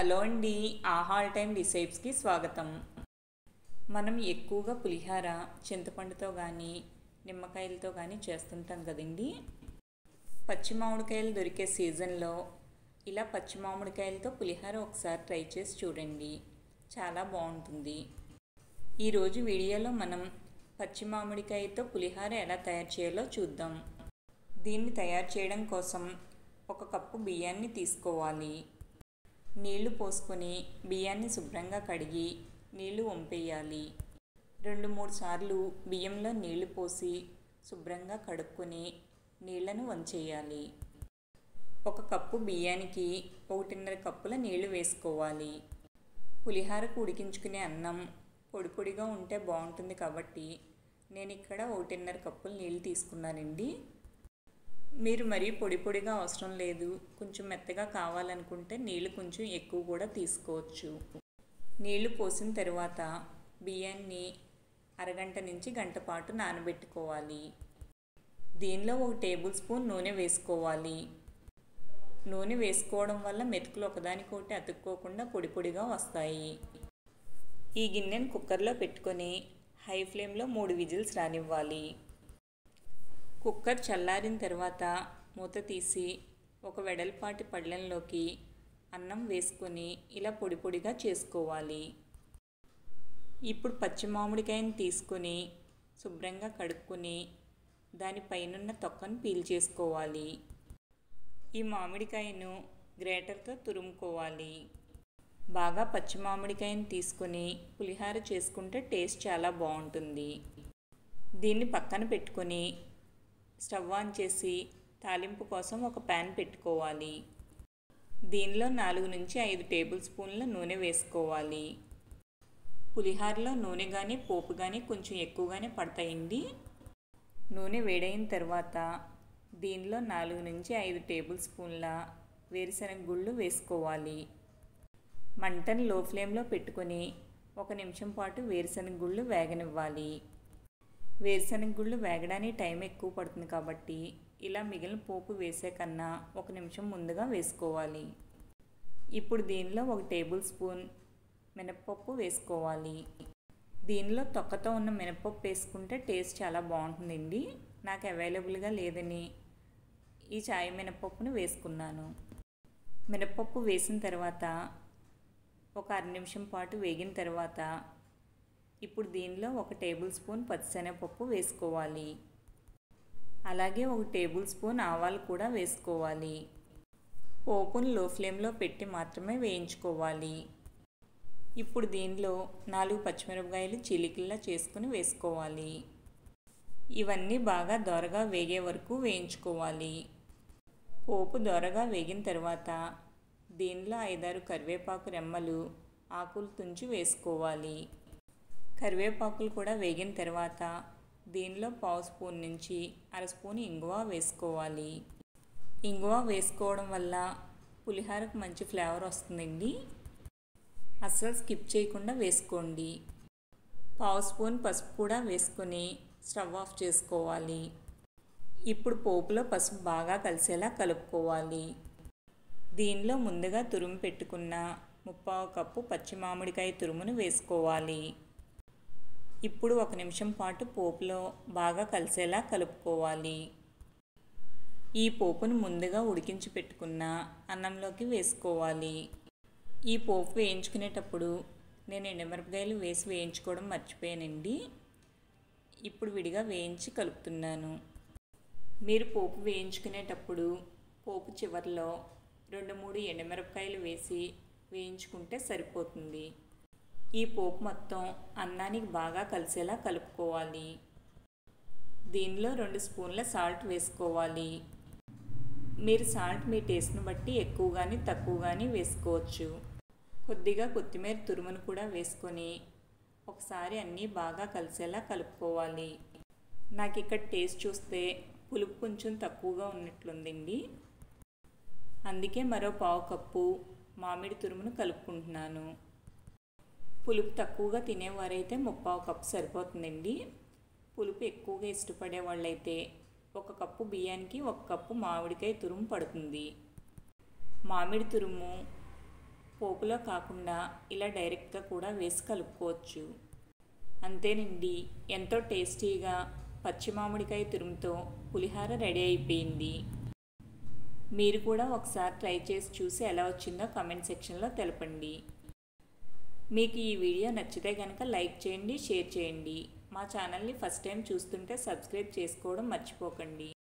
hello అండి ఆహాల్ time రిసైప్స్కి స్వాగతం మనం ఎక్కువగా పులిహార చింతపండుతో కానీ నిమ్మకాయలతో కానీ చేస్తుంటాం కదండి పచ్చి మామిడికాయలు దొరికే సీజన్లో ఇలా పచ్చి మామిడికాయలతో పులిహార ఒకసారి ట్రై చేసి చూడండి చాలా బాగుంటుంది ఈరోజు వీడియోలో మనం పచ్చి మామిడికాయతో పులిహార ఎలా తయారు చేయాలో చూద్దాం దీన్ని తయారు చేయడం కోసం ఒక కప్పు బియ్యాన్ని తీసుకోవాలి నీళ్లు పోసుకొని బియ్యాన్ని శుభ్రంగా కడిగి నీళ్లు వంపేయాలి రెండు మూడు సార్లు బియ్యంలో నీళ్లు పోసి శుభ్రంగా కడుక్కొని నీళ్లను వంచేయాలి ఒక కప్పు బియ్యానికి ఒకటిన్నర కప్పుల నీళ్లు వేసుకోవాలి పులిహారకు ఉడికించుకునే అన్నం పొడి పొడిగా ఉంటే బాగుంటుంది కాబట్టి నేను ఇక్కడ ఒకటిన్నర కప్పులు నీళ్ళు తీసుకున్నానండి మీరు మరీ పొడి పొడిగా అవసరం లేదు కొంచెం మెత్తగా కావాలనుకుంటే నీళ్ళు కొంచెం ఎక్కువ కూడా తీసుకోవచ్చు నీళ్లు పోసిన తర్వాత బియ్యాన్ని అరగంట నుంచి గంట పాటు నానబెట్టుకోవాలి దీనిలో ఒక టేబుల్ స్పూన్ నూనె వేసుకోవాలి నూనె వేసుకోవడం వల్ల మెతుకులు ఒకదానికొకటి అతుక్కోకుండా పొడి పొడిగా వస్తాయి ఈ గిన్నెను కుక్కర్లో పెట్టుకొని హై ఫ్లేమ్లో మూడు విజిల్స్ రానివ్వాలి కుక్కర్ చల్లారిన తర్వాత మూత తీసి ఒక వెడల్పాటి పళ్ళెంలోకి అన్నం వేసుకొని ఇలా పొడి పొడిగా చేసుకోవాలి ఇప్పుడు పచ్చి మామిడికాయని తీసుకొని శుభ్రంగా కడుక్కొని దానిపైనున్న తొక్కను పీల్ చేసుకోవాలి ఈ మామిడికాయను గ్రేటర్తో తురుముకోవాలి బాగా పచ్చి మామిడికాయని తీసుకొని పులిహార చేసుకుంటే టేస్ట్ చాలా బాగుంటుంది దీన్ని పక్కన పెట్టుకొని స్టవ్ ఆన్ చేసి తాలింపు కోసం ఒక ప్యాన్ పెట్టుకోవాలి దీనిలో నాలుగు నుంచి ఐదు టేబుల్ స్పూన్ల నూనె వేసుకోవాలి పులిహారలో నూనె కానీ పోపు కానీ కొంచెం ఎక్కువగానే పడతాయండి నూనె వేడైన తర్వాత దీనిలో నాలుగు నుంచి ఐదు టేబుల్ స్పూన్ల వేరుశనగ గుళ్ళు వేసుకోవాలి మంటను లో ఫ్లేమ్లో పెట్టుకొని ఒక నిమిషం పాటు వేరుశనగ గుళ్ళు వేగనివ్వాలి వేరుశనగ గుళ్ళు వేగడానికి టైం ఎక్కువ పడుతుంది కాబట్టి ఇలా మిగిలిన పోపు వేసే కన్నా ఒక నిమిషం ముందుగా వేసుకోవాలి ఇప్పుడు దీనిలో ఒక టేబుల్ స్పూన్ మినప్పప్పు వేసుకోవాలి దీనిలో తొక్కతో ఉన్న మినప్పప్పు వేసుకుంటే టేస్ట్ చాలా బాగుంటుందండి నాకు అవైలబుల్గా లేదని ఈ చాయ్ మినప్పప్పును వేసుకున్నాను మినప్పప్పు వేసిన తర్వాత ఒక అర నిమిషం పాటు వేగిన తర్వాత ఇప్పుడు దీనిలో ఒక టేబుల్ స్పూన్ పచ్చిశనగపప్పు వేసుకోవాలి అలాగే ఒక టేబుల్ స్పూన్ ఆవాలు కూడా వేసుకోవాలి పోపును లో ఫ్లేమ్లో పెట్టి మాత్రమే వేయించుకోవాలి ఇప్పుడు దీనిలో నాలుగు పచ్చిమిరపకాయలు చిలికల్లా చేసుకుని వేసుకోవాలి ఇవన్నీ బాగా దొరగా వేగే వరకు వేయించుకోవాలి పోపు దొరగా వేగిన తర్వాత దీనిలో ఐదారు కరివేపాకు రెమ్మలు ఆకులు తుంచి వేసుకోవాలి కరివేపాకులు కూడా వేగిన తర్వాత దీనిలో పావు స్పూన్ నుంచి అర స్పూన్ ఇంగువ వేసుకోవాలి ఇంగువ వేసుకోవడం వల్ల పులిహోరకు మంచి ఫ్లేవర్ వస్తుందండి అస్సలు స్కిప్ చేయకుండా వేసుకోండి పావు స్పూన్ పసుపు కూడా వేసుకొని స్టవ్ ఆఫ్ చేసుకోవాలి ఇప్పుడు పోపులో పసుపు బాగా కలిసేలా కలుపుకోవాలి దీనిలో ముందుగా తురుము పెట్టుకున్న ముప్పావు కప్పు పచ్చి మామిడికాయ తురుమును వేసుకోవాలి ఇప్పుడు ఒక నిమిషం పాటు పోపులో బాగా కలిసేలా కలుపుకోవాలి ఈ పోపును ముందుగా ఉడికించి పెట్టుకున్న అన్నంలోకి వేసుకోవాలి ఈ పోపు వేయించుకునేటప్పుడు నేను ఎండుమిరపకాయలు వేసి వేయించుకోవడం మర్చిపోయానండి ఇప్పుడు విడిగా వేయించి కలుపుతున్నాను మీరు పోపు వేయించుకునేటప్పుడు పోపు చివరిలో రెండు మూడు ఎండుమిరపకాయలు వేసి వేయించుకుంటే సరిపోతుంది ఈ పోపు మొత్తం అన్నానికి బాగా కలిసేలా కలుపుకోవాలి దీనిలో రెండు స్పూన్ల సాల్ట్ వేసుకోవాలి మీరు సాల్ట్ మీ టేస్ట్ని బట్టి ఎక్కువ కానీ తక్కువ కానీ వేసుకోవచ్చు కొద్దిగా కొత్తిమీర తురుమును కూడా వేసుకొని ఒకసారి అన్నీ బాగా కలిసేలా కలుపుకోవాలి నాకు ఇక్కడ టేస్ట్ చూస్తే పులుపు కొంచెం తక్కువగా ఉన్నట్లుందండి అందుకే మరో పావు కప్పు మామిడి తురుమును కలుపుకుంటున్నాను పులుపు తక్కువగా తినేవారైతే ముప్పావు కప్పు సరిపోతుందండి పులుపు ఎక్కువగా ఇష్టపడే వాళ్ళైతే ఒక కప్పు బియ్యానికి ఒక కప్పు మామిడికాయ తురుము పడుతుంది మామిడి తురుము పోపులో కాకుండా ఇలా డైరెక్ట్గా కూడా వేసి కలుపుకోవచ్చు అంతేనండి ఎంతో టేస్టీగా పచ్చి మామిడికాయ తురుముతో పులిహార రెడీ అయిపోయింది మీరు కూడా ఒకసారి ట్రై చేసి చూసి ఎలా వచ్చిందో కామెంట్ సెక్షన్లో తెలపండి మీకు ఈ వీడియో నచ్చితే కనుక లైక్ చేయండి షేర్ చేయండి మా ఛానల్ని ఫస్ట్ టైం చూస్తుంటే సబ్స్క్రైబ్ చేసుకోవడం మర్చిపోకండి